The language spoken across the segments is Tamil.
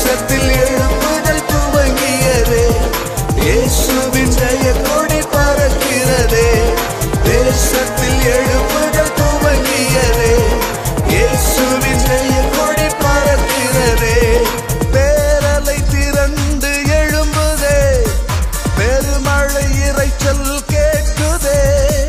தேசத்தில் எழுப்புதல் துவங்கியதே இயேசுவின் ஜெய கொடி பறக்கிறதே தேசத்தில் எழுப்புதல் துவங்கியதே இயேசுவின் ஜெய கொடி பறக்கிறதே பேரலை திரண்டு எழும்புதே பெருமழை இறைச்சல் கேட்குதே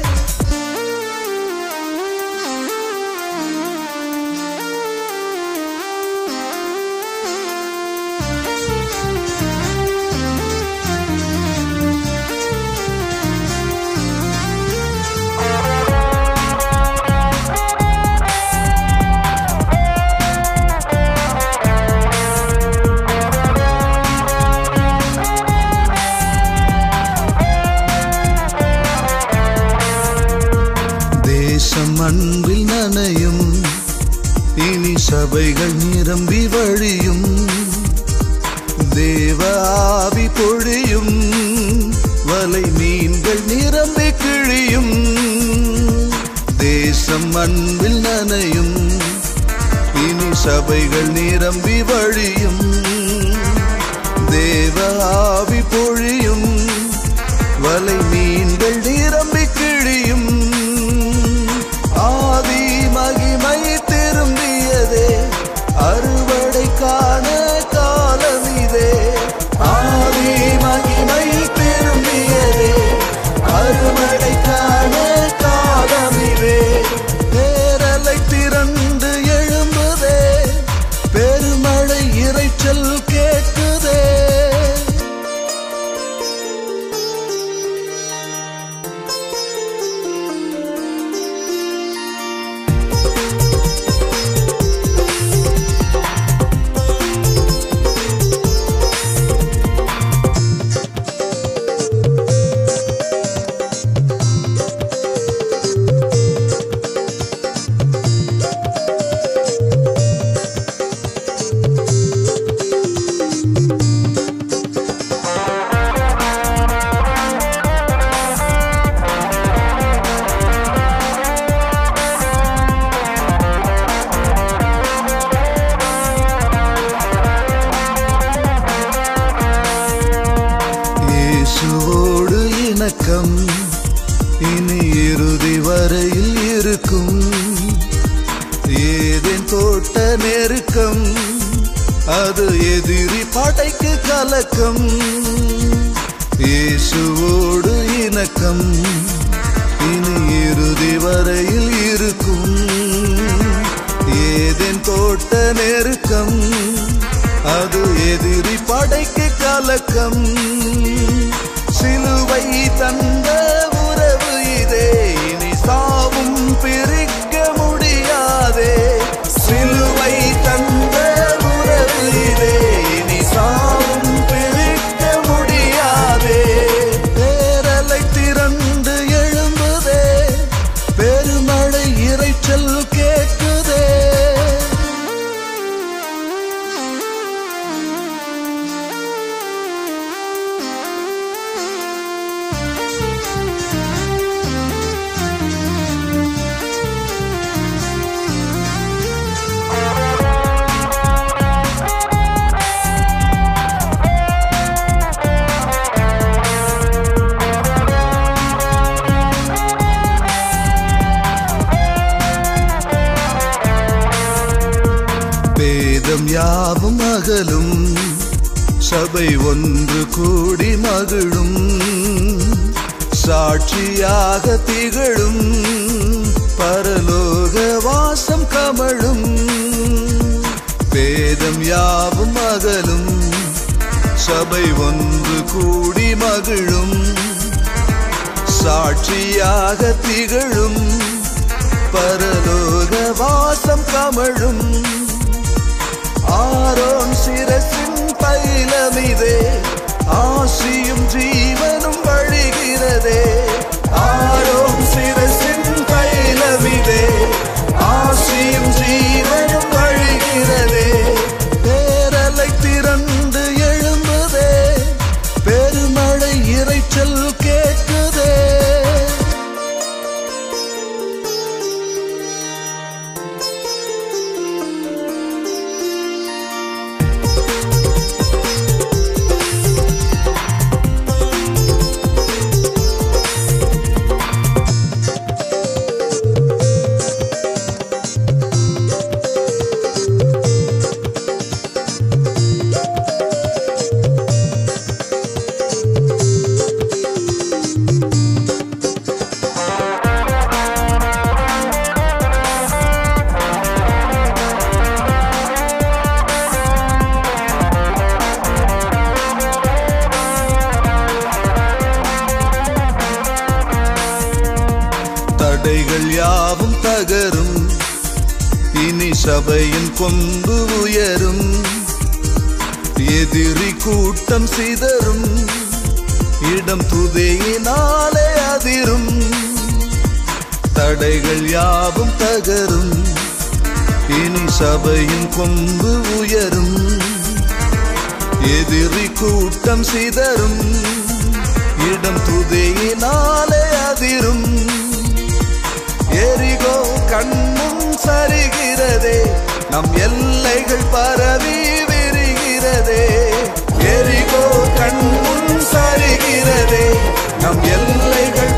தேசம் அன்பில் நனையும் இனி சபைகள் நிரம்பி வழியும் தேவ ஆவி பொழியும் வலை மீன்கள் நிரம்பி கிழியும் தேசம் அன்பில் நனையும் இனி சபைகள் நிரம்பி வழியும் தேவ ஆவி பொழியும் வலை மீன்கள் நிரம்பி கிழியும் ஆதி மகிமை திரும்பியதே அறுவடைக்கான காலம் இதே ஆதி மகிமை திரும்பியதே அறுவடைக்கான காலம் இதே பேரலை திரண்டு எழும்புதே பெருமழை இறைச்சல் கேட்குதே இயேசுவோடு இணக்கம் இனி இறுதி வரையில் இருக்கும் ஏதேன் தோட்ட நெருக்கம் அது எதிரி படைக்கு கலக்கம் இயேசுவோடு இணக்கம் இனி இறுதி வரையில் இருக்கும் ஏதேன் தோட்ட நெருக்கம் அது எதிரி படைக்கு கலக்கம் சிலுவை தந்த உறவு இதே இனி சாவும் பிரிக்க முடியாதே சிலுவை தந்த உறவு இதே இனி சாவும் பிரிக்க முடியாதே பேரலை திரண்டு எழும்புதே பெருமழை இறைச்சல் கேட்குதே பேதம் யாவும் அகலும் சபை ஒன்று கூடி மகிழும் சாட்சியாக திகழும் பரலோக வாசம் கமழும் பேதம் யாவும் அகலும் சபை ஒன்று கூடி மகிழும் சாட்சியாக திகழும் பரலோக வாசம் கமழும் ஆரோன் சிரசின் தைலமிதே ஆசியும் ஜீவனும் வழிகிறதே ஆரோன் சிரசின் தைலமிதே ஆசியும் ஜீவனும் வழிகிறதே பேரலை திரண்டு எழும்புதே பெருமழை இறைச்சல் கேட்குதே தகரும் இனி சபையின் கொம்பு உயரும் எதிரி கூட்டம் சிதறும் இடம் துதையினாலே அதிரும் தடைகள் யாவும் தகரும் இனி சபையின் கொம்பு உயரும் எதிரி கூட்டம் சிதறும் இடம் துதையினாலே அதிரும் எரிகோ கண்முன் சரிகிறதே நம் எல்லைகள் பரவி விரிகிறதே எரிகோ கண்முன் சரிகிறதே நம் எல்லைகள்